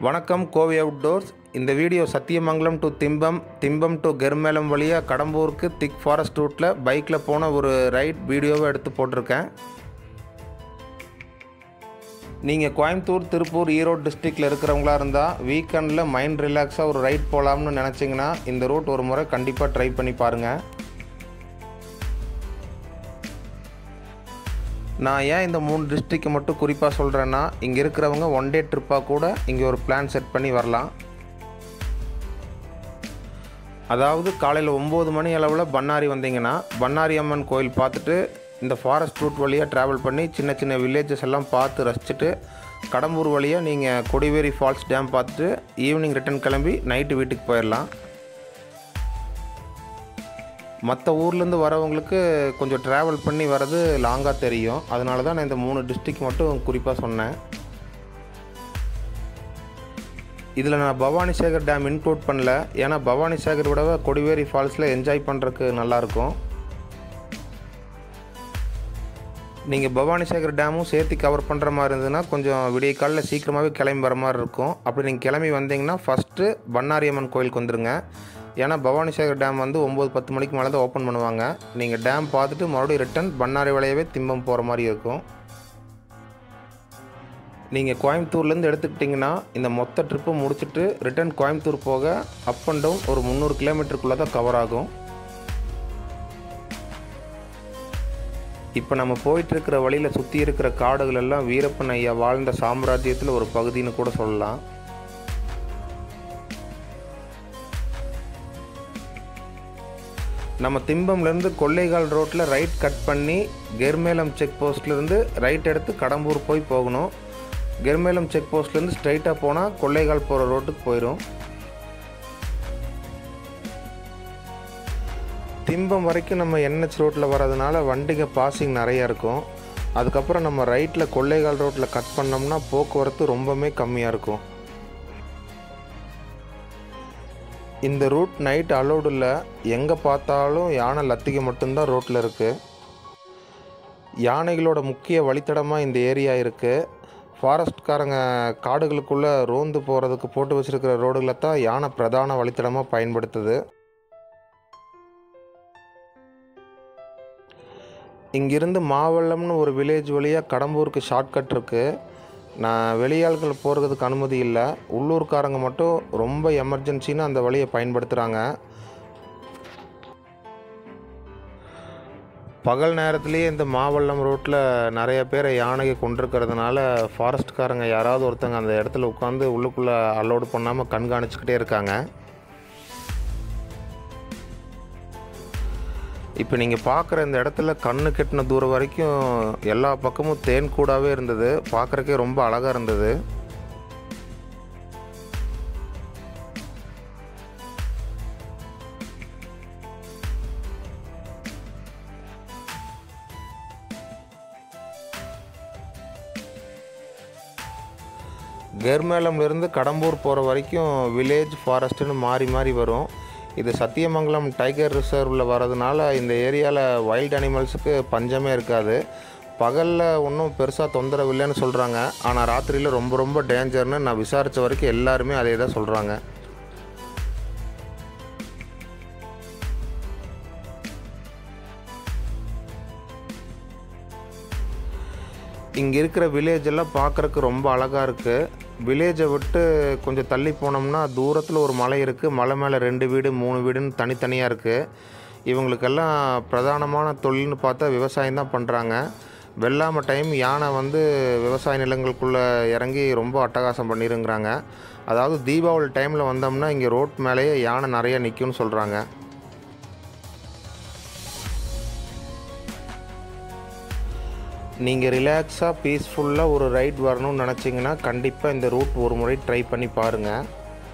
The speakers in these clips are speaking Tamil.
வணக்கம் கோவை அவுட்டோர்ஸ் இந்த video Sathyamangalam to Thimbam Thimbam to Germalam வழியாக கடம்பூருக்கு திக் ஃபாரஸ்ட் ரூட்டில் பைக்கில் போன ஒரு ரைட் வீடியோவை எடுத்து போட்டிருக்கேன் நீங்கள் கோயம்புத்தூர் திருப்பூர் ஈரோடு டிஸ்ட்ரிக்டில் இருக்கிறவங்களா இருந்தால் வீக்கெண்டில் மைண்ட் ரிலாக்ஸாக ஒரு ரைட் போகலாம்னு நினச்சிங்கன்னா இந்த ரூட் ஒரு முறை கண்டிப்பாக ட்ரை பண்ணி பாருங்கள் நான் ஏன் இந்த மூணு டிஸ்ட்ரிக்ட் மட்டும் குறிப்பாக சொல்கிறேன்னா இங்கே இருக்கிறவங்க ஒன் டே ட்ரிப்பாக கூட இங்கே ஒரு பிளான் செட் பண்ணி வரலாம் அதாவது காலையில் ஒம்பது மணி அளவில் பண்ணாரி வந்தீங்கன்னா பண்ணாரி அம்மன் கோயில் பார்த்துட்டு இந்த ஃபாரஸ்ட் ரூட் வழியாக ட்ராவல் பண்ணி சின்ன சின்ன வில்லேஜஸ் எல்லாம் பார்த்து ரசிச்சுட்டு கடம்பூர் வழியாக நீங்கள் கொடிவேரி ஃபால்ஸ் டேம் பார்த்துட்டு ஈவினிங் ரிட்டர்ன் கிளம்பி நைட்டு வீட்டுக்கு போயிடலாம் மற்ற ஊர்லேருந்து வரவங்களுக்கு கொஞ்சம் ட்ராவல் பண்ணி வர்றது லாங்காக தெரியும் அதனால தான் நான் இந்த மூணு டிஸ்ட்ரிக் மட்டும் குறிப்பாக சொன்னேன் இதில் நான் பவானி சேகர் டேம் இன்க்ளூட் பண்ணல ஏன்னா பவானி சேகர் விடவே கொடிவேரி ஃபால்ஸில் என்ஜாய் பண்ணுறதுக்கு நல்லாயிருக்கும் நீங்கள் பவானி சேகர் டேமும் சேர்த்து கவர் பண்ணுற மாதிரி இருந்ததுன்னா கொஞ்சம் விடிய காலில் சீக்கிரமாகவே கிளம்பி வர மாதிரி இருக்கும் அப்படி நீங்கள் கிளம்பி வந்தீங்கன்னா ஃபஸ்ட்டு பண்ணாரியம்மன் கோயிலுக்கு வந்துடுங்க ஏன்னா பவானி சேகர் டேம் வந்து ஒம்பது பத்து மணிக்கு மேலே தான் ஓப்பன் பண்ணுவாங்க நீங்கள் டேம் பார்த்துட்டு மறுபடியும் ரிட்டன் பண்ணாரி வளையவே திம்பம் போகிற மாதிரி இருக்கும் நீங்கள் கோயம்புத்தூர்லேருந்து எடுத்துக்கிட்டிங்கன்னா இந்த மொத்த ட்ரிப்பு முடிச்சுட்டு ரிட்டன் கோயம்புத்தூர் போக அப் அண்ட் டவுன் ஒரு முந்நூறு கிலோமீட்டருக்குள்ளே தான் கவர் ஆகும் இப்போ நம்ம போயிட்டுருக்கிற வழியில் சுற்றி இருக்கிற காடுகள் எல்லாம் வீரப்பன் ஐயா வாழ்ந்த சாம்ராஜ்யத்தில் ஒரு பகுதின்னு கூட சொல்லலாம் நம்ம திம்பம்லேருந்து கொள்ளைகால் ரோட்டில் ரைட் கட் பண்ணி கெர்மேலம் செக் போஸ்ட்லேருந்து ரைட் எடுத்து கடம்பூர் போய் போகணும் கெர்மேலம் செக் போஸ்ட்லேருந்து ஸ்ட்ரைட்டாக போனால் கொள்ளைகால் போகிற ரோட்டுக்கு போயிடும் திம்பம் வரைக்கும் நம்ம என்ஹெச் ரோட்டில் வர்றதுனால வண்டிங்க பாசிங் நிறையா இருக்கும் அதுக்கப்புறம் நம்ம ரைட்டில் கொள்ளைகால் ரோட்டில் கட் பண்ணோம்னா போக்குவரத்து ரொம்பவுமே கம்மியாக இருக்கும் இந்த ரூட் நைட் அலோடு இல்லை எங்கே பார்த்தாலும் யானை லத்திகை மட்டும்தான் ரோட்டில் இருக்குது யானைகளோட முக்கிய வழித்தடமாக இந்த ஏரியா இருக்குது ஃபாரஸ்ட்காரங்க காடுகளுக்குள்ளே ரோந்து போகிறதுக்கு போட்டு வச்சுருக்கிற ரோடுகளை தான் யானை பிரதான வழித்தடமாக பயன்படுத்துது இங்கிருந்து மாவல்லம்னு ஒரு வில்லேஜ் வழியாக கடம்பூருக்கு ஷார்ட்கட் இருக்குது நான் வெளியாள்கள் போகிறதுக்கு அனுமதி இல்லை உள்ளூர்காரங்க மட்டும் ரொம்ப எமர்ஜென்சின்னு அந்த வழியை பயன்படுத்துகிறாங்க பகல் நேரத்துலேயே இந்த மாவல்லம் ரோட்டில் நிறைய பேரை யானையை கொண்டிருக்கிறதுனால ஃபாரஸ்ட்காரங்க யாராவது ஒருத்தங்க அந்த இடத்துல உட்காந்து உள்ளுக்குள்ளே அலோடு பண்ணாமல் கண்காணிச்சுக்கிட்டே இருக்காங்க இப்போ நீங்கள் பார்க்குற இந்த இடத்துல கண்ணு கெட்டின தூரம் வரைக்கும் எல்லா பக்கமும் தேன் கூடாவே இருந்தது பார்க்குறக்கே ரொம்ப அழகாக இருந்தது கெர்மேலம்லேருந்து கடம்பூர் போகிற வரைக்கும் வில்லேஜ் ஃபாரஸ்ட்டுன்னு மாறி மாறி வரும் இது சத்தியமங்கலம் டைகர் ரிசர்வில் வர்றதுனால இந்த ஏரியாவில் வைல்ட் அனிமல்ஸுக்கு பஞ்சமே இருக்காது பகலில் ஒன்றும் பெருசாக தொந்தரவு இல்லைன்னு சொல்கிறாங்க ஆனால் ராத்திரியில் ரொம்ப ரொம்ப டேஞ்சர்னு நான் விசாரித்த வரைக்கும் எல்லாருமே அதே தான் சொல்கிறாங்க இங்கே இருக்கிற வில்லேஜ் எல்லாம் பார்க்குறக்கு ரொம்ப அழகாக இருக்குது வில்லேஜை விட்டு கொஞ்சம் தள்ளி போனோம்னா தூரத்தில் ஒரு மலை இருக்குது மலை மேலே ரெண்டு வீடு மூணு வீடுன்னு தனித்தனியாக இருக்குது இவங்களுக்கெல்லாம் பிரதானமான தொழில்னு பார்த்தா விவசாயம் தான் பண்ணுறாங்க வெள்ளாமை டைம் யானை வந்து விவசாய நிலங்களுக்குள்ளே இறங்கி ரொம்ப அட்டகாசம் பண்ணிருங்கிறாங்க அதாவது தீபாவளி டைமில் வந்தோம்னா இங்கே ரோட் மேலேயே யானை நிறைய நிற்கும்னு சொல்கிறாங்க நீங்கள் ரிலாக்ஸாக பீஸ்ஃபுல்லாக ஒரு ரைட் வரணும்னு நினச்சிங்கன்னா கண்டிப்பாக இந்த ரூட் ஒரு முறை ட்ரை பண்ணி பாருங்கள்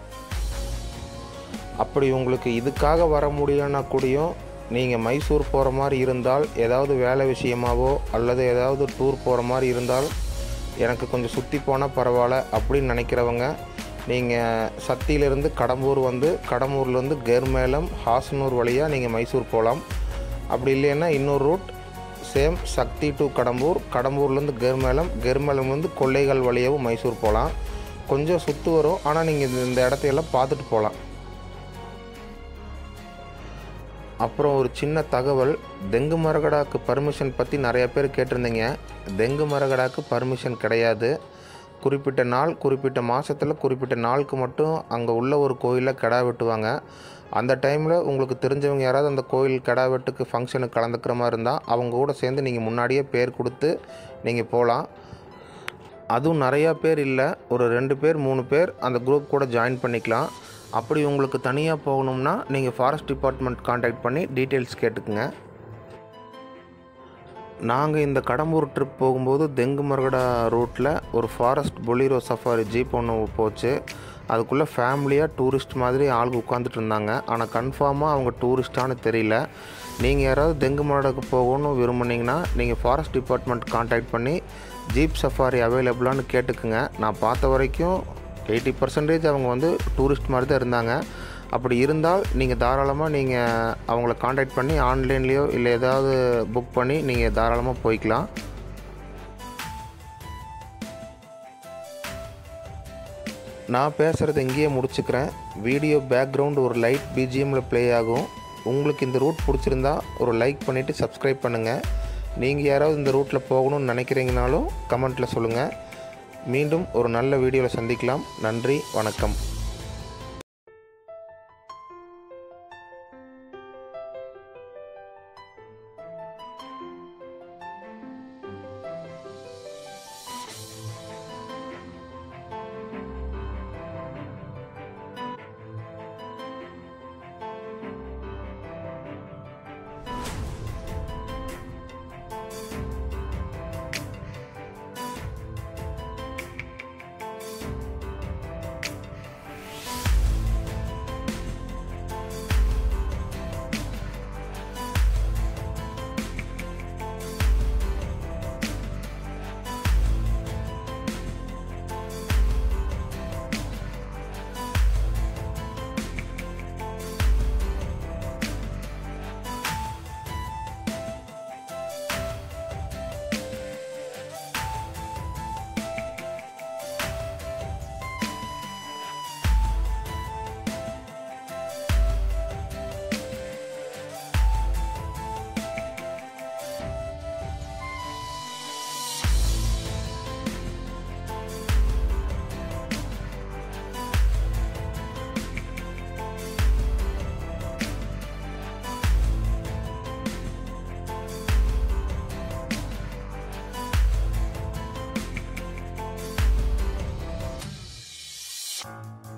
அப்படி உங்களுக்கு இதுக்காக வர முடியலன்னா கூடயும் நீங்கள் மைசூர் போகிற மாதிரி இருந்தால் ஏதாவது வேலை விஷயமாவோ அல்லது ஏதாவது டூர் போகிற மாதிரி இருந்தால் எனக்கு கொஞ்சம் சுற்றி போனால் பரவாயில்ல அப்படின்னு நினைக்கிறவங்க நீங்கள் சத்தியிலிருந்து கடம்பூர் வந்து கடம்பூர்லேருந்து கெர்மேலம் ஹாசனூர் வழியாக நீங்கள் மைசூர் போகலாம் அப்படி இல்லைன்னா இன்னொரு route same Sakthi to Kadambur கடம்பூர்லேருந்து கெர்மேலம் கெர்மேலம்லேருந்து கொள்ளைகள் வழியாகவும் மைசூர் போகலாம் கொஞ்சம் சுற்று வரும் ஆனால் நீங்கள் இந்த இடத்தையெல்லாம் பார்த்துட்டு போகலாம் அப்புறம் ஒரு சின்ன தகவல் தெங்கு மரகடாக்கு பர்மிஷன் பற்றி நிறைய பேர் கேட்டிருந்தீங்க தெங்கு மரகடாக்கு பர்மிஷன் கிடையாது குறிப்பிட்ட நாள் குறிப்பிட்ட மாதத்தில் குறிப்பிட்ட நாளுக்கு மட்டும் அங்கே உள்ள ஒரு கோயிலில் கிடா வெட்டுவாங்க அந்த டைமில் உங்களுக்கு தெரிஞ்சவங்க யாராவது அந்த கோயில் கிடா வெட்டுக்கு ஃபங்க்ஷனுக்கு கலந்துக்கிற மாதிரி இருந்தால் அவங்க கூட சேர்ந்து நீங்கள் முன்னாடியே பேர் கொடுத்து நீங்கள் போகலாம் அதுவும் நிறையா பேர் இல்லை ஒரு ரெண்டு பேர் மூணு பேர் அந்த குரூப் கூட ஜாயின் பண்ணிக்கலாம் அப்படி உங்களுக்கு தனியாக போகணும்னா நீங்கள் ஃபாரஸ்ட் டிபார்ட்மெண்ட் காண்டாக்ட் பண்ணி டீட்டெயில்ஸ் கேட்டுக்குங்க நாங்கள் இந்த கடம்பூர் ட்ரிப் போகும்போது தெங்கு மரகடா ரூட்டில் ஒரு ஃபாரஸ்ட் பொலீரோ சஃபாரி ஜீப் ஒன்று போச்சு அதுக்குள்ளே ஃபேமிலியாக டூரிஸ்ட் மாதிரி ஆளுங்க உட்காந்துட்டு இருந்தாங்க ஆனால் கன்ஃபார்மாக அவங்க டூரிஸ்டானு தெரியல நீங்கள் யாராவது தெங்கு மரடாக்கு போகணும்னு விரும்புனீங்கன்னா நீங்கள் ஃபாரஸ்ட் டிபார்ட்மெண்ட் காண்டாக்ட் பண்ணி ஜீப் சஃபாரி அவைலபிளான்னு கேட்டுக்குங்க நான் பார்த்த வரைக்கும் எயிட்டி பர்சன்டேஜ் அவங்க வந்து டூரிஸ்ட் மாதிரி தான் இருந்தாங்க அப்படி இருந்தால் நீங்கள் தாராளமாக நீங்கள் அவங்கள காண்டாக்ட் பண்ணி ஆன்லைன்லேயோ இல்லை ஏதாவது புக் பண்ணி நீங்கள் தாராளமாக போய்க்கலாம் நான் பேசுகிறது இங்கேயே முடிச்சுக்கிறேன் வீடியோ பேக்ரவுண்ட் ஒரு லைட் பிஜிஎம்மில் ப்ளே ஆகும் உங்களுக்கு இந்த ரூட் பிடிச்சிருந்தா ஒரு லைக் பண்ணிவிட்டு சப்ஸ்கிரைப் பண்ணுங்கள் நீங்கள் யாராவது இந்த ரூட்டில் போகணும்னு நினைக்கிறீங்கனாலும் கமெண்ட்டில் சொல்லுங்கள் மீண்டும் ஒரு நல்ல வீடியோவில் சந்திக்கலாம் நன்றி வணக்கம் Thank